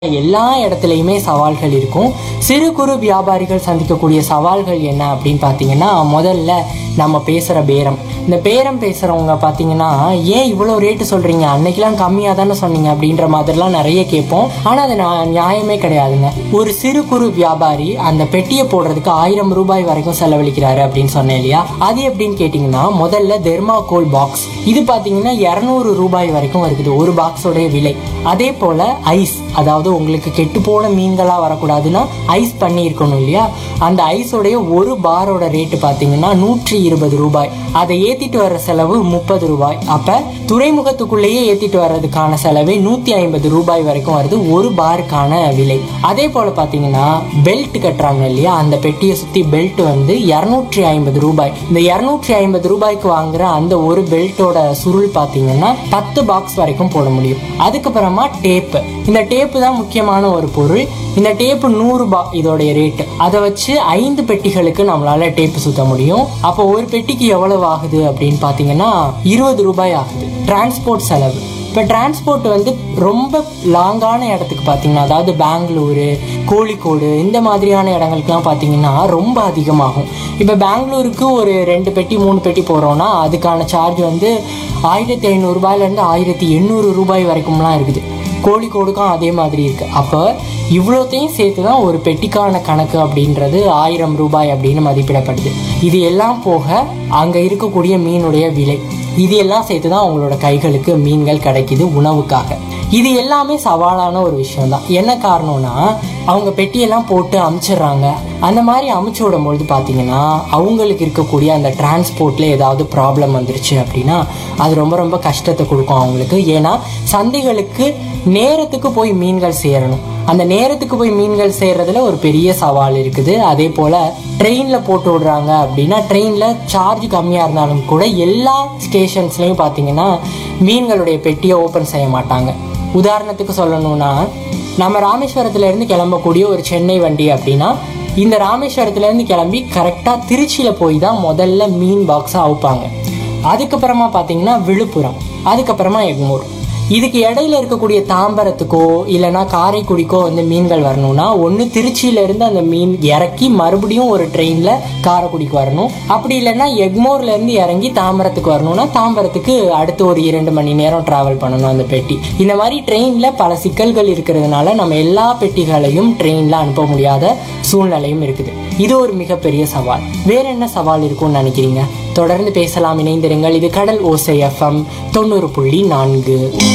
எல்லா இடத்துலையுமே சவால்கள் இருக்கும் சிறு குறு வியாபாரிகள் சந்திக்கக்கூடிய சவால்கள் என்ன அப்படின்னு பார்த்தீங்கன்னா முதல்ல நம்ம பேசுகிற பேரம் இந்த பேரம் பேசுகிறவங்க பார்த்தீங்கன்னா ஏன் இவ்வளோ ரேட்டு சொல்கிறீங்க அன்னைக்கெல்லாம் கம்மியாக தானே சொன்னீங்க அப்படின்ற மாதிரிலாம் நிறைய கேட்போம் ஆனால் அது நான் நியாயமே கிடையாதுங்க ஒரு சிறு குறு வியாபாரி அந்த பெட்டியை போடுறதுக்கு ஆயிரம் ரூபாய் வரைக்கும் செலவழிக்கிறாரு அப்படின்னு சொன்னேன் இல்லையா அது எப்படின்னு கேட்டிங்கன்னா முதல்ல தெர்மாகோல் பாக்ஸ் இது பார்த்தீங்கன்னா இரநூறு ரூபாய் வரைக்கும் இருக்குது ஒரு பாக்ஸோடைய விலை அதே போல் ஐஸ் அதாவது உங்களுக்கு கெட்டு போன மீன்களாக வரக்கூடாதுன்னா ஐஸ் பண்ணி இருக்கணும் இல்லையா அந்த ஐஸோடைய ஒரு பாரோட ரேட்டு பார்த்தீங்கன்னா நூற்றி இருபது ரூபாய் அதை ஏற்றிட்டு வர்ற செலவு முப்பது ரூபாய் அப்போ துறைமுகத்துக்குள்ளேயே ஏற்றிட்டு வர்றதுக்கான செலவே நூற்றி ஐம்பது ரூபாய் வரைக்கும் வருது ஒரு பாருக்கான விலை அதே போல் பார்த்தீங்கன்னா பெல்ட் கட்டுறாங்க இல்லையா அந்த பெட்டியை சுற்றி பெல்ட் வந்து இரநூற்றி ஐம்பது ரூபாய் இந்த இரநூற்றி ஐம்பது ரூபாய்க்கு வாங்குற அந்த ஒரு பெல்ட்டோட சுருள் பார்த்தீங்கன்னா பத்து பாக்ஸ் வரைக்கும் போட முடியும் அதுக்கப்புறமா டேப்பு இந்த டேப்பு தான் முக்கியமான ஒரு பொருள் இந்த டேப்பு நூறு ரூபாய் இதோடைய ரேட்டு அதை வச்சு ஐந்து பெட்டிகளுக்கு நம்மளால டேப்பு சுத்த முடியும் அப்போ ஒரு பெட்டிக்கு எவ்வளவு ஆகுது அப்படின்னு பார்த்தீங்கன்னா இருபது ரூபாய் ஆகுது டிரான்ஸ்போர்ட் செலவு இப்போ டிரான்ஸ்போர்ட் வந்து ரொம்ப லாங்கான இடத்துக்கு பார்த்தீங்கன்னா அதாவது பெங்களூரு கோழிக்கோடு இந்த மாதிரியான இடங்களுக்குலாம் பார்த்தீங்கன்னா ரொம்ப அதிகமாகும் இப்போ பெங்களூருக்கு ஒரு ரெண்டு பெட்டி மூணு பெட்டி போகிறோன்னா அதுக்கான சார்ஜ் வந்து ஆயிரத்தி ஐநூறுரூபாயிலேருந்து ஆயிரத்தி எண்ணூறு ரூபாய் வரைக்கும்லாம் இருக்குது கோழிக்கோடுக்கும் அதே மாதிரி இருக்கு அப்போ இவ்வளோத்தையும் சேர்த்து தான் ஒரு பெட்டிக்கான கணக்கு அப்படின்றது ஆயிரம் ரூபாய் அப்படின்னு மதிப்பிடப்படுது இது எல்லாம் போக அங்கே இருக்கக்கூடிய மீனுடைய விலை இது எல்லாம் சேர்த்து தான் அவங்களோட கைகளுக்கு மீன்கள் கிடைக்குது உணவுக்காக இது எல்லாமே சவாலான ஒரு விஷயம் தான் என்ன காரணம்னா அவங்க பெட்டியெல்லாம் போட்டு அமுச்சிடுறாங்க அந்த மாதிரி அமுச்சு விடும்பொழுது பார்த்தீங்கன்னா அவங்களுக்கு இருக்கக்கூடிய அந்த டிரான்ஸ்போர்ட்ல ஏதாவது ப்ராப்ளம் வந்துருச்சு அப்படின்னா அது ரொம்ப ரொம்ப கஷ்டத்தை கொடுக்கும் அவங்களுக்கு ஏன்னா சந்தைகளுக்கு நேரத்துக்கு போய் மீன்கள் சேரணும் அந்த நேரத்துக்கு போய் மீன்கள் சேர்றதுல ஒரு பெரிய சவால் இருக்குது அதே போல ட்ரெயின்ல போட்டு விடுறாங்க அப்படின்னா ட்ரெயின்ல சார்ஜ் கம்மியா இருந்தாலும் கூட எல்லா ஸ்டேஷன்ஸ்லயும் பார்த்தீங்கன்னா மீன்களுடைய பெட்டியை ஓப்பன் செய்ய மாட்டாங்க உதாரணத்துக்கு சொல்லணும்னா நம்ம ராமேஸ்வரத்துல இருந்து கிளம்பக்கூடிய ஒரு சென்னை வண்டி அப்படின்னா இந்த ராமேஸ்வரத்துல இருந்து கிளம்பி கரெக்டா திருச்சியில போய் தான் முதல்ல மீன் பாக்ஸை அவுப்பாங்க அதுக்கப்புறமா பார்த்தீங்கன்னா விழுப்புரம் அதுக்கப்புறமா எக்மூர் இதுக்கு இடையில இருக்கக்கூடிய தாம்பரத்துக்கோ இல்லைன்னா காரைக்குடிக்கோ வந்து மீன்கள் வரணும்னா ஒன்று திருச்சியில இருந்து அந்த மீன் இறக்கி மறுபடியும் ஒரு ட்ரெயின்ல காரைக்குடிக்கு வரணும் அப்படி இல்லைன்னா எக்மோர்ல இருந்து இறங்கி தாம்பரத்துக்கு வரணும்னா தாம்பரத்துக்கு அடுத்து ஒரு இரண்டு மணி நேரம் டிராவல் பண்ணணும் அந்த பெட்டி இந்த மாதிரி ட்ரெயின்ல பல சிக்கல்கள் இருக்கிறதுனால நம்ம எல்லா பெட்டிகளையும் ட்ரெயின்ல அனுப்ப முடியாத சூழ்நிலையும் இருக்குது இது ஒரு மிகப்பெரிய சவால் வேற என்ன சவால் இருக்கும்னு நினைக்கிறீங்க தொடர்ந்து பேசலாம் இணைந்திருங்கள் இது கடல் ஓசை எஃப்எம் தொண்ணூறு புள்ளி நான்கு